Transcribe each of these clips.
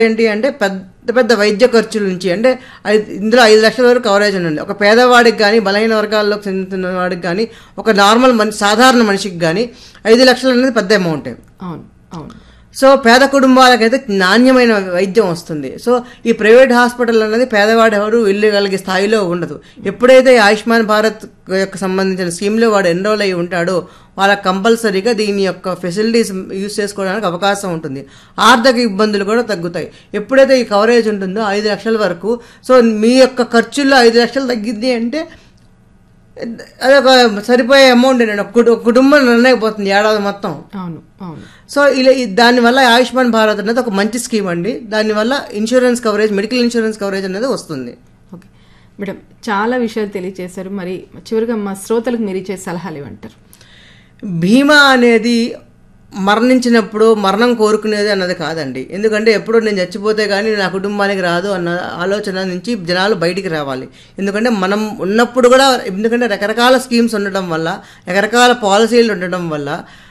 ఏంటి అంటే పెద్ద పెద్ద వైద్య ఖర్చుల నుంచి అంటే ఐ- ఇందులో ఐదు లక్షల వరకు కవరేజ్ ఉంది ఒక పేదవాడికి కానీ బలహీన వర్గాల్లోకి చెందుతున్న వాడికి కానీ ఒక నార్మల్ మనిషి సాధారణ మనిషికి కానీ ఐదు లక్షలు అనేది పెద్ద అమౌంట్ అవును అవును సో పేద కుటుంబాలకైతే నాణ్యమైన వైద్యం వస్తుంది సో ఈ ప్రైవేట్ హాస్పిటల్ అనేది పేదవాడు ఎవరు వెళ్ళగలిగే స్థాయిలో ఉండదు ఎప్పుడైతే ఈ ఆయుష్మాన్ భారత్ యొక్క సంబంధించిన స్కీమ్లో వాడు ఎన్రోల్ అయి ఉంటాడో వాళ్ళకి కంపల్సరీగా దీని యొక్క ఫెసిలిటీస్ యూజ్ చేసుకోవడానికి అవకాశం ఉంటుంది ఆర్థిక ఇబ్బందులు కూడా తగ్గుతాయి ఎప్పుడైతే ఈ కవరేజ్ ఉంటుందో ఐదు లక్షల వరకు సో మీ యొక్క ఖర్చుల్లో ఐదు లక్షలు తగ్గింది అంటే అదొక సరిపోయే అమౌంట్ అండి ఒక కుటు- ఒక కుటుంబం రన్ అయిపోతుంది ఏడాది మొత్తం అవును అవును సో ఇలా ఈ- దానివల్ల ఆయుష్మాన్ భారత్ అనేది ఒక మంచి స్కీమ్ అండి దానివల్ల insurance coverage medical insurance coverage అనేది వస్తుంది ఓకే మేడం చాలా విషయాలు తెలియజేశారు మరి చివరిగా మా శ్రోతలకు మీరు ఇచ్చే సలహాలు ఇవ్వంటారు బీమా అనేది మరణించినప్పుడు మరణం కోరుకునేది అన్నది కాదండి ఎందుకంటే ఎప్పుడో నేను చచ్చిపోతే కానీ నా కుటుంబానికి రాదు అన్న ఆలోచన నుంచి జనాలు బయటికి రావాలి ఎందుకంటే మనం ఉన్నప్పుడు కూడా ఎందుకంటే రకరకాల స్కీమ్స్ ఉండటం వల్ల రకరకాల పాలసీలు ఉండటం వల్ల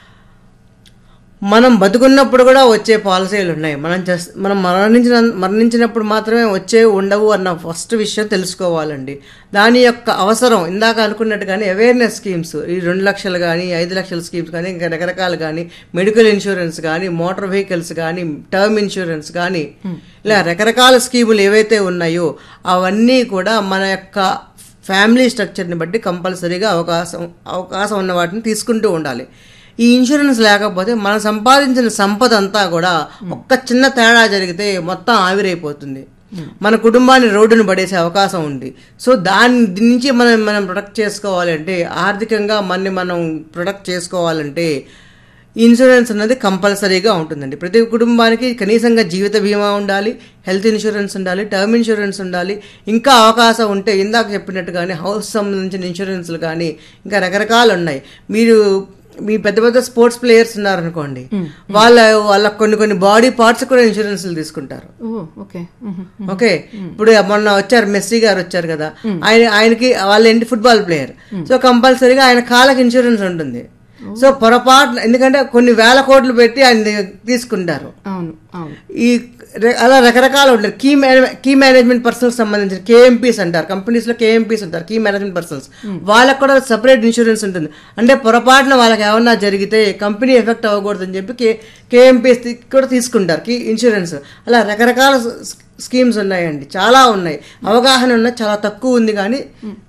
మనం బతుకున్నప్పుడు కూడా వచ్చే పాలసీలు ఉన్నాయి మనం జస్ట్ మనం మరణించిన మరణించినప్పుడు మాత్రమే వచ్చే ఉండవు అన్న ఫస్ట్ విషయం తెలుసుకోవాలండి దాని యొక్క అవసరం ఇందాక అనుకున్నట్టుగానే అవేర్నెస్ స్కీమ్స్ ఈ రెండు లక్షలు కానీ ఐదు లక్షల స్కీమ్స్ కానీ ఇంకా రకరకాలు కానీ మెడికల్ ఇన్సూరెన్స్ కానీ మోటార్ వెహికల్స్ కానీ టర్మ్ ఇన్సూరెన్స్ కానీ ఇలా రకరకాల స్కీములు ఏవైతే ఉన్నాయో అవన్నీ కూడా మన యొక్క ఫ్యామిలీ స్ట్రక్చర్ని బట్టి కంపల్సరీగా అవకాశం అవకాశం ఉన్న వాటిని తీసుకుంటూ ఉండాలి ఈ ఇన్సూరెన్స్ లేకపోతే మనం సంపాదించిన సంపద అంతా కూడా ఒక్క చిన్న తేడా జరిగితే మొత్తం ఆవిరైపోతుంది మన కుటుంబాన్ని రోడ్డును పడేసే అవకాశం ఉంది సో దాని దీని నుంచి మనం మనం ప్రొటెక్ట్ చేసుకోవాలంటే ఆర్థికంగా మనని మనం ప్రొటెక్ట్ చేసుకోవాలంటే ఇన్సూరెన్స్ అన్నది కంపల్సరీగా ఉంటుందండి ప్రతి కుటుంబానికి కనీసంగా జీవిత బీమా ఉండాలి హెల్త్ ఇన్సూరెన్స్ ఉండాలి టర్మ్ ఇన్సూరెన్స్ ఉండాలి ఇంకా అవకాశం ఉంటే ఇందాక చెప్పినట్టుగానే హౌస్ సంబంధించిన ఇన్సూరెన్స్లు కానీ ఇంకా రకరకాలు ఉన్నాయి మీరు మీ పెద్ద పెద్ద స్పోర్ట్స్ ప్లేయర్స్ ఉన్నారనుకోండి వాళ్ళ వాళ్ళ కొన్ని కొన్ని బాడీ పార్ట్స్ కూడా ఇన్సూరెన్స్లు తీసుకుంటారు ఓ ఓకే మ్మ్. ఓకే ఇప్పుడు మొన్న వచ్చారు మెస్సీ గారు వచ్చారు కదా ఆయన ఆయనకి వాళ్ళ ఏంటి ఫుట్బాల్ ప్లేయర్ సో కంపల్సరీగా ఆయన కాళ్ళకి ఇన్సూరెన్స్ ఉంటుంది సో పొరపాటు ఎందుకంటే కొన్ని వేల కోట్లు పెట్టి ఆయన దగ్గర తీసుకుంటారు అవును అవును ఈ రె- అలా రకరకాలు ఉంటారు కీ మేనే కీ మేనేజ్మెంట్ పర్సన్స్ సంబంధించిన కేఎంపీస్ అంటారు కంపెనీస్ లో కేఎంపీస్ ఉంటారు కీ మేనేజ్మెంట్ పర్సన్స్ వాళ్ళకి కూడా సపరేట్ ఇన్సూరెన్స్ ఉంటుంది అంటే పొరపాటున వాళ్ళకి ఏమన్నా జరిగితే కంపెనీ ఎఫెక్ట్ అవ్వకూడదు అని చెప్పి కే కేఎంపీస్ కూడా తీసుకుంటారు కీ ఇన్సూరెన్స్ అలా రకరకాల స్- స్కీమ్స్ ఉన్నాయండి చాలా ఉన్నాయి అవగాహన ఉన్న చాలా తక్కువ ఉంది కానీ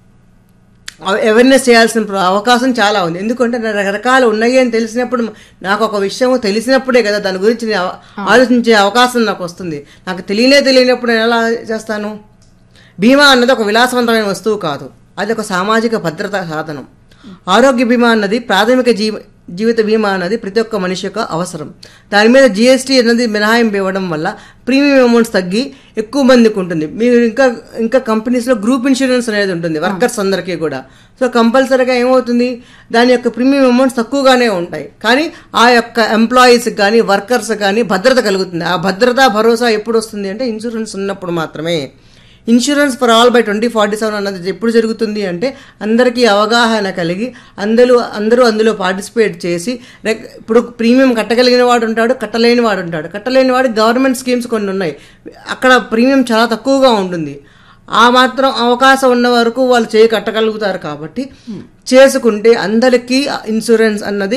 అవేర్నెస్ చేయాల్సిన ప్ర- అవకాశం చాలా ఉంది ఎందుకంటే నా రకరకాలు ఉన్నాయి అని తెలిసినప్పుడు నాకు ఒక విషయం తెలిసినప్పుడే కదా దాని గురించి నేను అవ- ఆలోచించే అవకాశం నాకు వస్తుంది నాకు తెలియనే తెలియనప్పుడు నేను ఎలా చేస్తాను బీమా అన్నది ఒక విలాసవంతమైన వస్తువు కాదు అది ఒక సామాజిక భద్రతా సాధనం ఆరోగ్య బీమా అన్నది ప్రాథమిక జీవ జీవిత బీమా అన్నది ప్రతి ఒక్క మనిషి యొక్క అవసరం దాని మీద జిఎస్టీ అన్నది మినహాయింపు ఇవ్వడం వల్ల ప్రీమియం అమౌంట్స్ తగ్గి ఎక్కువ మందికి ఉంటుంది మీరు ఇంకా ఇంకా కంపెనీస్లో గ్రూప్ ఇన్సూరెన్స్ అనేది ఉంటుంది వర్కర్స్ అందరికీ కూడా సో కంపల్సరీగా ఏమవుతుంది దాని యొక్క ప్రీమియం అమౌంట్స్ తక్కువగానే ఉంటాయి కానీ ఆ యొక్క ఎంప్లాయీస్కి కానీ వర్కర్స్ కానీ భద్రత కలుగుతుంది ఆ భద్రత భరోసా ఎప్పుడు వస్తుంది అంటే ఇన్సూరెన్స్ ఉన్నప్పుడు మాత్రమే insurance for all by twenty forty seven అన్నది ఎప్పుడు జరుగుతుంది అంటే అందరికీ అవగాహన కలిగి అందరూ అందరూ అందులో పార్టిసిపేట్ చేసి రెక్- ఇప్పుడు ప్రీమియం కట్టగలిగిన వాడు ఉంటాడు కట్టలేని వాడు ఉంటాడు కట్టలేని వాడు గవర్నమెంట్ స్కీమ్స్ కొన్ని ఉన్నాయి అక్కడ ప్రీమియం చాలా తక్కువగా ఉంటుంది ఆ మాత్రం అవకాశం ఉన్న వరకు వాళ్ళు చేయి కట్టగలుగుతారు కాబట్టి చేసుకుంటే అందరికీ ఇన్సూరెన్స్ అన్నది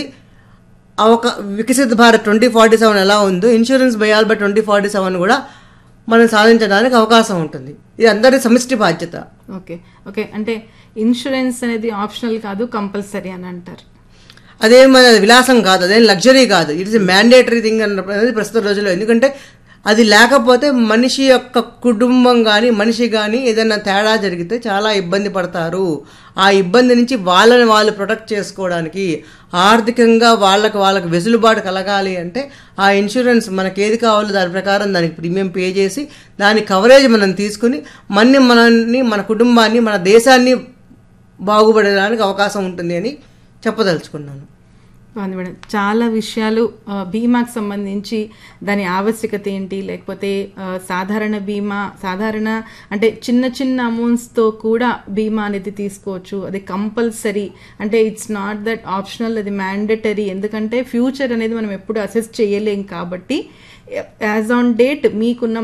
అవకా Viksit Bharat twenty forty seven ఎలా ఉందో insurance by all by twenty forty seven కూడా మనం సాధించడానికి అవకాశం ఉంటుంది ఇది అందరి సమిష్టి బాధ్యత ఓకే ఓకే అంటే ఇన్సూరెన్స్ అనేది ఆప్షనల్ కాదు కంపల్సరీ అని అంటారు అదేం మన విలాసం కాదు అదేం లగ్జరీ కాదు ఇట్ ఇస్ మ్యాండేటరీ థింగ్ అనేది ప్రస్తుత రోజుల్లో ఎందుకంటే అది లేకపోతే మనిషి యొక్క కుటుంబం కానీ మనిషి కానీ ఏదైనా తేడా జరిగితే చాలా ఇబ్బంది పడతారు ఆ ఇబ్బంది నుంచి వాళ్ళని వాళ్ళు ప్రొటెక్ట్ చేసుకోవడానికి ఆర్థికంగా వాళ్ళకి వాళ్ళకి వెసులుబాటు కలగాలి అంటే ఆ ఇన్సూరెన్స్ మనకి ఏది కావాలో దాని ప్రకారం దానికి ప్రీమియం పే చేసి దాని కవరేజ్ మనం తీసుకుని మన్ని మనల్ని మన కుటుంబాన్ని మన దేశాన్ని బాగుపడడానికి అవకాశం ఉంటుంది అని చెప్పదలుచుకున్నాను బాగుంది మేడం చాలా విషయాలు ఆ, బీమాకు సంబంధించి దాని ఆవశ్యకత ఏంటి లేకపోతే ఆ, సాధారణ బీమా సాధారణ అంటే చిన్న చిన్న అమౌంట్స్తో కూడా బీమా అనేది తీసుకోవచ్చు అది కంపల్సరీ అంటే ఇట్స్ నాట్ దట్ ఆప్షనల్ అది మ్యాండటరీ ఎందుకంటే ఫ్యూచర్ అనేది మనం ఎప్పుడు అసెస్ చేయలేం కాబట్టి యాజ్ ఆన్ డేట్ మీకున్న